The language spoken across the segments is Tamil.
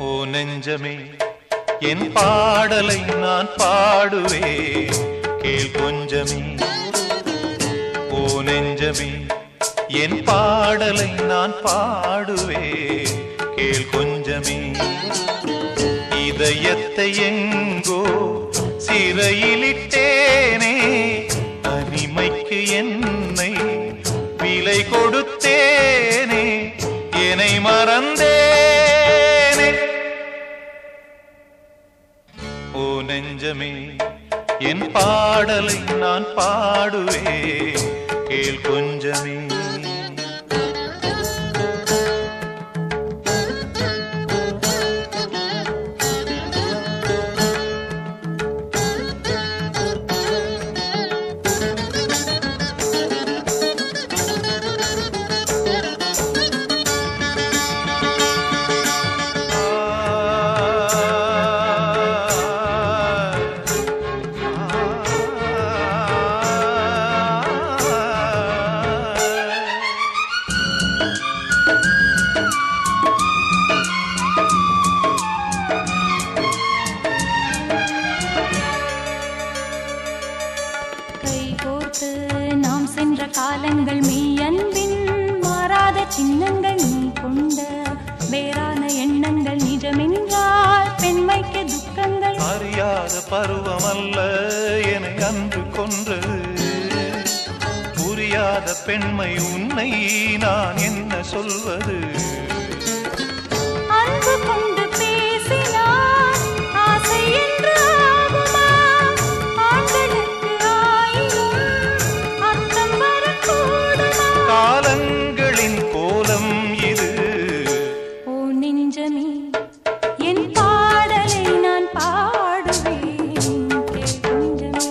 ஓ நெஞ்சமே என் பாடலை நான் பாடுவேன் கேள் கொஞ்சமே ஓ நெஞ்சமே என் பாடலை நான் பாடுவேன் கேள் கொஞ்சமே இதயத்தை எங்கோ சிறையிலிட்டேனே தனிமைக்கு என்னை விலை கொடுத்தேனே என்னை மறந்தேனே ஓ நெஞ்சமே என் பாடலை நான் பாடுவேன் கேள் கொஞ்சமே கைகோர்த்து நாம் சென்ற காலங்கள் மெய்யன்பின் மாறாத சின்னங்கள் நீ கொண்ட வேறான எண்ணங்கள் நிஜமென்றால் பெண்மைக்கு துக்கங்கள் அறியாத பருவமல்ல என்னை அன்று கொன்றது புரியாத பெண்மை உன்னை நான் என்ன சொல்வது அன்பு கொண்டு பேசினார் ஆசை என்று ஆகுமா ஆண்களுக்கு ஆயினும் அர்த்தம் வரக்கூடுமா காலங்களின் கோலம் இது ஓ நெஞ்சமே என் பாடலை நான் பாடுவேன் கேள் கொஞ்சமே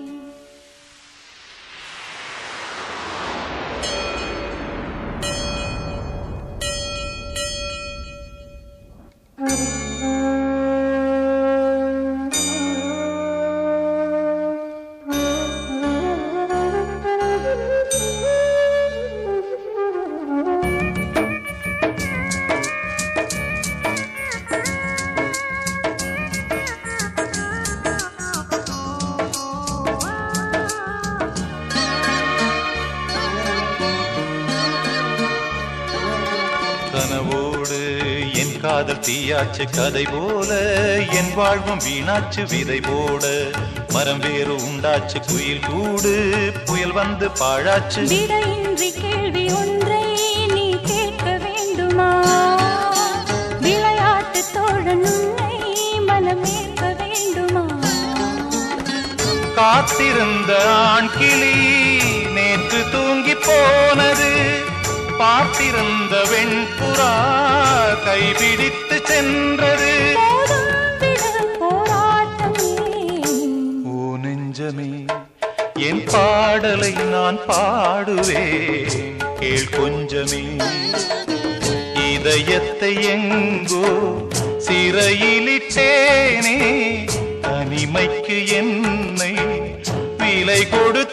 கனவோடு என் காதல் தீயாச்சு கதை போல என் வாழ்வும் வீணாச்சு விதை போட மரம் வேறு உண்டாச்சு குயில் கூடு புயல் வந்து பாழாச்சு விடையின்றி கேள்வி ஒன்றை நீ கேட்க வேண்டுமா விளையாட்டு தோழன் உன்னை மனமேற்க வேண்டுமா காத்திருந்த ஆண் கிளி நேற்று தூங்கி போனது பார்த்திருந்த வெண்புறா கைபிடித்து சென்றது போதும் விடு போராட்டம் ஏன்? ஓ நெஞ்சமே என் பாடலை நான் பாடுவேன் கேள் கொஞ்சமே இதயத்தை எங்கோ சிறையிலிட்டேனே தனிமைக்கு என்னை விலை கொடு